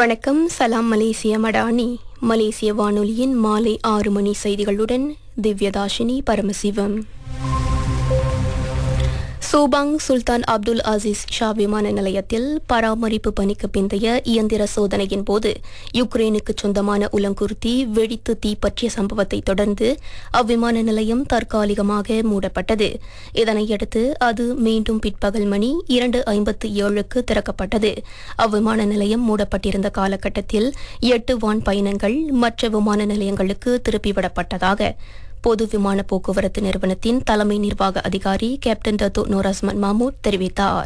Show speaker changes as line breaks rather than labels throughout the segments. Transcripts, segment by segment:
வணக்கம் சலாம் மலேசிய மடானி மலேசிய வானொலியின் மாலை ஆறு மணி செய்திகளுடன் திவ்யதாஷினி பரமசிவம் சூபாங் சுல்தான் அப்துல் அசீஸ் ஷா விமான நிலையத்தில் பராமரிப்பு பணிக்கு பிந்தைய இயந்திர சோதனையின் போது யுக்ரைனுக்கு சொந்தமான உலங்குருத்தி வெடித்து தீப்பற்றிய சம்பவத்தை தொடர்ந்து அவ்விமான நிலையம் தற்காலிகமாக மூடப்பட்டது இதனையடுத்து அது மீண்டும் பிற்பகல் மணி இரண்டு ஐம்பத்து ஏழுக்கு திறக்கப்பட்டது அவ்விமான நிலையம் மூடப்பட்டிருந்த காலகட்டத்தில் எட்டு வான் பயணங்கள் மற்ற விமான நிலையங்களுக்கு திருப்பிவிடப்பட்டதாக பொது விமான போக்குவரத்து நிறுவனத்தின் தலைமை நிர்வாக அதிகாரி கேப்டன் டத்தோ நோரஸ்மன் மாமூட் தெரிவித்தார்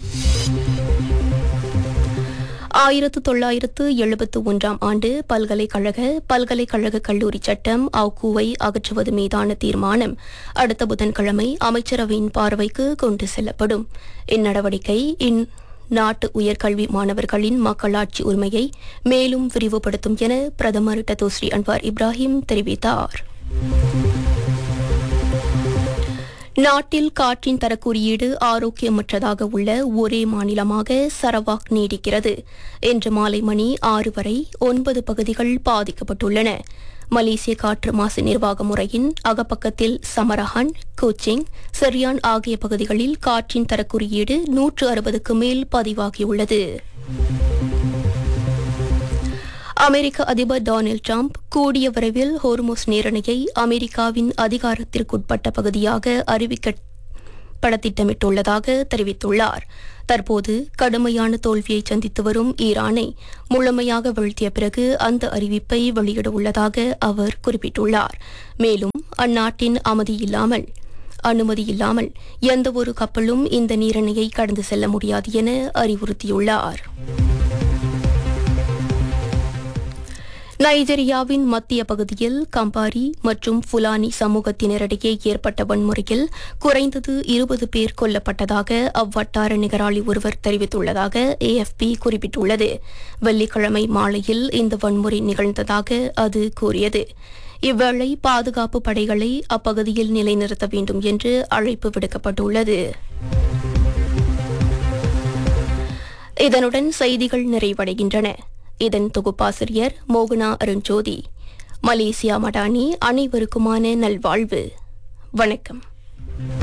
ஆயிரத்து தொள்ளாயிரத்து எழுபத்து ஒன்றாம் ஆண்டு பல்கலைக்கழக பல்கலைக்கழக கல்லூரி சட்டம் அவுக்குவை அகற்றுவது மீதான தீர்மானம் அடுத்த புதன்கிழமை அமைச்சரவையின் பார்வைக்கு கொண்டு செல்லப்படும் இந்நடவடிக்கை இன் நாட்டு உயர்கல்வி மாணவர்களின் மக்களாட்சி உரிமையை மேலும் விரிவுபடுத்தும் என பிரதமர் டத்தோஸ்ரீ அன்வார் இப்ராஹிம் தெரிவித்தார் நாட்டில் காற்றின் தரக்குறியீடு ஆரோக்கியமற்றதாக உள்ள ஒரே மாநிலமாக சரவாக் நீடிக்கிறது இன்று மாலை மணி ஆறு வரை ஒன்பது பகுதிகள் பாதிக்கப்பட்டுள்ளன மலேசிய காற்று மாசு நிர்வாக முறையின் அகப்பக்கத்தில் சமரஹான் கோச்சிங் செரியான் ஆகிய பகுதிகளில் காற்றின் தரக்குறியீடு நூற்று அறுபதுக்கு மேல் பதிவாகியுள்ளது அமெரிக்க அதிபர் டொனால்டு டிரம்ப் கூடிய விரைவில் ஹோர்மோஸ் நேரணையை அமெரிக்காவின் அதிகாரத்திற்குட்பட்ட பகுதியாக அறிவிக்கப்பட திட்டமிட்டுள்ளதாக தெரிவித்துள்ளார் தற்போது கடுமையான தோல்வியை சந்தித்து வரும் ஈரானை முழுமையாக வீழ்த்திய பிறகு அந்த அறிவிப்பை வெளியிட உள்ளதாக அவர் குறிப்பிட்டுள்ளார் மேலும் அந்நாட்டின் அமைதி இல்லாமல் அனுமதி இல்லாமல் எந்தவொரு கப்பலும் இந்த நீரணையை கடந்து செல்ல முடியாது என அறிவுறுத்தியுள்ளார் நைஜீரியாவின் மத்திய பகுதியில் கம்பாரி மற்றும் ஃபுலானி சமூகத்தினரிடையே ஏற்பட்ட வன்முறையில் குறைந்தது இருபது பேர் கொல்லப்பட்டதாக அவ்வட்டார நிகராளி ஒருவர் தெரிவித்துள்ளதாக ஏஎஃப்பி குறிப்பிட்டுள்ளது வெள்ளிக்கிழமை மாலையில் இந்த வன்முறை நிகழ்ந்ததாக அது கூறியது இவ்வேளை பாதுகாப்பு படைகளை அப்பகுதியில் நிலைநிறுத்த வேண்டும் என்று அழைப்பு விடுக்கப்பட்டுள்ளது இதனுடன் செய்திகள் நிறைவடைகின்றன இதன் தொகுப்பாசிரியர் மோகனா அருண்ஜோதி மலேசியா மடானி அனைவருக்குமான நல்வாழ்வு வணக்கம்